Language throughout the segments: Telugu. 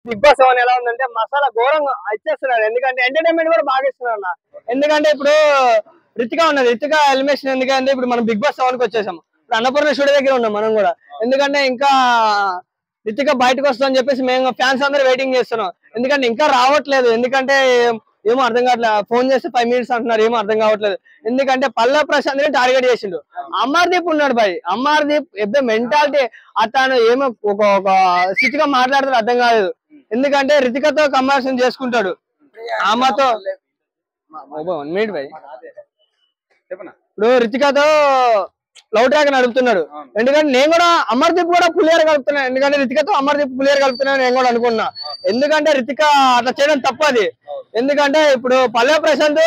బిగ్ బాస్ సెవెన్ ఎలా ఉందంటే మసాలా ఘోరంగా ఇచ్చేస్తున్నారు ఎందుకంటే ఎంటర్టైన్మెంట్ కూడా బాగా ఇస్తున్నారు అన్న ఎందుకంటే ఇప్పుడు రితిక ఉన్నది రితిక ఎలిమినేషన్ ఎందుకంటే ఇప్పుడు మనం బిగ్ బాస్ సెవెన్ కి వచ్చేసాం ఇప్పుడు అన్నపూర్ణ స్టూడియో దగ్గర ఉన్నాం మనం కూడా ఎందుకంటే ఇంకా రితిక బయటకు వస్తుందని చెప్పేసి మేము ఫ్యాన్స్ అందరూ వెయిటింగ్ చేస్తున్నాం ఎందుకంటే ఇంకా రావట్లేదు ఎందుకంటే ఏమో అర్థం కావట్లేదు ఫోన్ చేస్తే ఫైవ్ మినిట్స్ అంటున్నారు ఏమో అర్థం కావట్లేదు ఎందుకంటే పల్లె ప్రశాంత్ ని టార్గెట్ చేసిండు అమర్దీప్ ఉన్నాడు బాయ్ అమర్దీప్ ఎప్పుడు మెంటాలిటీ అతను ఏమో ఒక ఒక స్థితిగా మాట్లాడుతాడు అర్థం కాలేదు ఎందుకంటే రితికతో కంపారిజన్ చేసుకుంటాడు ఆమెతో వన్ మినిట్ బాయ్ చెప్పనా ఇప్పుడు రితికతో లవ్ ట్రాక్ నడుపుతున్నాడు ఎందుకంటే నేను కూడా అమర్దీప్ కూడా పులియర్ కలుపుతున్నాను ఎందుకంటే రితికతో అమర్దీప్ పులియర్ కలుపుతున్నాను నేను కూడా అనుకున్నా ఎందుకంటే రితిక అట్లా చేయడం తప్పది ఎందుకంటే ఇప్పుడు పల్లె ప్రశాంత్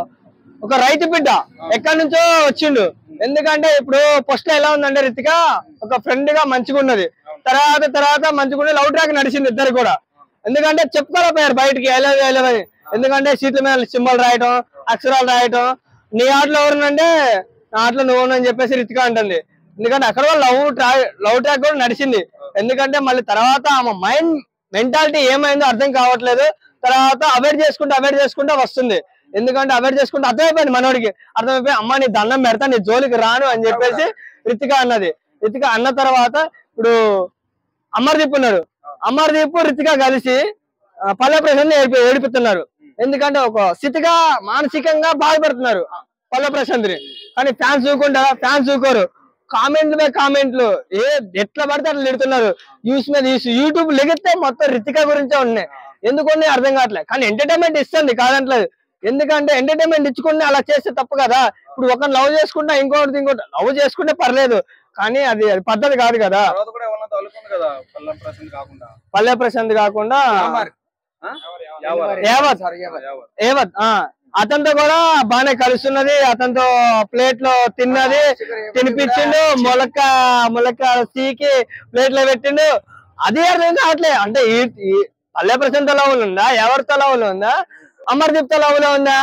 ఒక రైతు బిడ్డ ఎక్కడి నుంచో వచ్చిండు ఎందుకంటే ఇప్పుడు ఫస్ట్ ఎలా ఉందంటే రితిక ఒక ఫ్రెండ్ గా మంచిగా ఉన్నది తర్వాత తర్వాత మంచిగా ఉండి లవ్ ట్రాక్ నడిచింది ఇద్దరు కూడా ఎందుకంటే చెప్పుకోలేకపోయారు బయటికి ఎలా అని ఎందుకంటే సీట్ల మీద సింబల్ రాయటం అక్షరాలు రాయటం నీ ఆటలో ఎవరినంటే నా ఆటలో నువ్వు అని చెప్పేసి రితిక అంటుంది ఎందుకంటే అక్కడ కూడా లవ్ ట్రాక్ లవ్ ట్రాక్ కూడా నడిచింది ఎందుకంటే మళ్ళీ తర్వాత ఆమె మైండ్ మెంటాలిటీ ఏమైందో అర్థం కావట్లేదు తర్వాత అవాయిడ్ చేసుకుంటూ అవాయిడ్ చేసుకుంటూ వస్తుంది ఎందుకంటే అవాయిడ్ చేసుకుంటూ అర్థమైపోయింది మనోడికి అర్థమైపోయి అమ్మ నీ దండం పెడతా నీ జోలికి రాను అని చెప్పేసి రితిక అన్నది రితిక అన్న తర్వాత ఇప్పుడు అమర్దీప్ ఉన్నాడు అమర్దీప్ రితిక కలిసి ఆ, పల్లె ప్రశాంత్ ఏడిపి ఏడిపిస్తున్నారు ఎందుకంటే ఒక స్థితిగా మానసికంగా బాధపడుతున్నారు పల్లె ప్రశాంత్ ని కానీ ఫ్యాన్స్ చూకుంటారా ఫ్యాన్స్ చూకోరు కామెంట్లు మీద కామెంట్లు ఏ ఎట్లా పడితే అట్లా తిడుతున్నారు యూస్ మీద యూస్ యూట్యూబ్ లెగితే మొత్తం రితిక గురించే ఉన్నాయి ఎందుకు ఉన్నాయి అర్థం కావట్లేదు కానీ ఎంటర్టైన్మెంట్ ఇస్తుంది కాదంటలేదు ఎందుకంటే ఎంటర్టైన్మెంట్ ఇచ్చుకుంటే అలా చేస్తే తప్పు కదా ఇప్పుడు ఒకరిని లవ్ చేసుకుంటా ఇంకోటి ఇంకోటి లవ్ చేసుకుంటే పర్లేదు కానీ అది అది పద్ధతి కాదు కదా తర్వాత కూడా ఎవరన్నా తగులుకుంది కదా పల్లం ప్రశాంత్ కాకుండా పల్లె ప్రశాంత్ కాకుండా ఆ? యావర్. యావత్ యావర్. ఏవత్ ఆ అతనితో కూడా బాగానే కలుస్తున్నది అతనితో ప్లేట్ లో తిన్నది తినిపించిండు మొలక మొలక సీకి ప్లేట్ లో పెట్టిండు అది అర్థం కావట్లే అంటే ఈ ఈ పల్లె ప్రశాంత్ లవ్లు ఉందా ఎవరితో లవ్లు ఉందా అమర్దీప్ తో లవ్లో ఉందా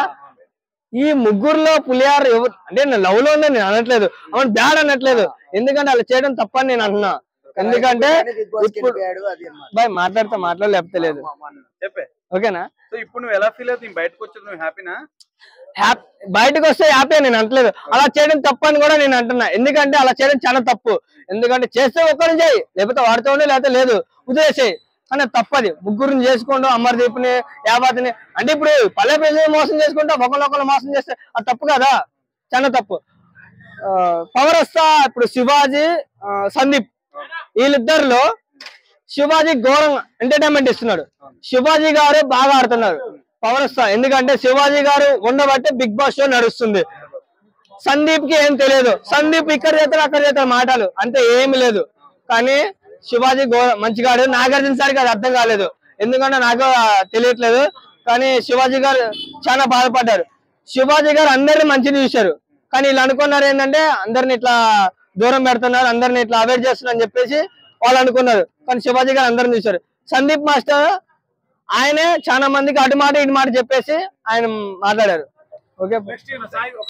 ఈ ముగ్గురులో పులియార్ ఎవరు అంటే నేను లవ్ లో ఉందని నేను అనట్లేదు అవును బ్యాడ్ అనట్లేదు ఎందుకంటే అలా చేయడం తప్పని నేను అంటున్నా ఎందుకంటే ఇప్పుడు బాయ్ మాట్లాడితే మాట్లాడలేకపోతే లేదు చెప్పే ఓకేనా సో ఇప్పుడు నువ్వు ఎలా ఫీల్ అవుతుంది బయటకు వచ్చి నువ్వు హ్యాపీనా హ్యాప్- బయటకు వస్తే హ్యాపీ నేను అంటలేదు అలా చేయడం తప్పు అని కూడా నేను అంటున్నా ఎందుకంటే అలా చేయడం చాలా తప్పు ఎందుకంటే చేస్తే ఒక్కరిని చేయి లేకపోతే వాడితో ఉండి లేకపోతే లేదు వదిలేసేయి కానీ అది తప్పది ముగ్గురిని చేసుకోండు అమర్దీప్ని యాబాద్ని అంటే ఇప్పుడు పల్లె ప్రజలు మోసం చేసుకుంటే ఒకరినొకరు మోసం చేస్తే అది తప్పు కదా చాలా తప్పు ఆ, పవర్ వస్తా ఇప్పుడు శివాజీ ఆ, సందీప్ వీళ్ళిద్దరిలో శివాజీ ఘోరంగా ఎంటర్టైన్మెంట్ ఇస్తున్నాడు శివాజీ గారు బాగా ఆడుతున్నారు పవర్ స్టార్ ఎందుకంటే శివాజీ గారు ఉండబట్టే బిగ్ బాస్ షో నడుస్తుంది సందీప్ కి ఏం తెలియదు సందీప్ ఇక్కడ చేస్తాడు అక్కడ చేస్తాడు మాటలు అంతే ఏమి లేదు కానీ శివాజీ ఘోర- మంచిగా ఆడాడు నాగార్జున సార్కి అది అర్థం కాలేదు ఎందుకంటే నాకు ఆ, తెలియట్లేదు కానీ శివాజీ గారు చాలా బాధపడ్డారు శివాజీ గారు అందరిని మంచిని చూశారు కానీ వీళ్ళు అనుకున్నారు ఏంటంటే అందరిని ఇట్లా దూరం పెడుతున్నారు అందరిని ఇట్లా అవాయిడ్ చేస్తున్నారు అని చెప్పేసి వాళ్ళు అనుకున్నారు కానీ శివాజీ గారు అందరిని చూశారు సందీప్ మాస్టర్ ఆయనే చాలా మందికి అటు మాట ఇటు మాట చెప్పేసి ఆయన మాట్లాడారు ఓకే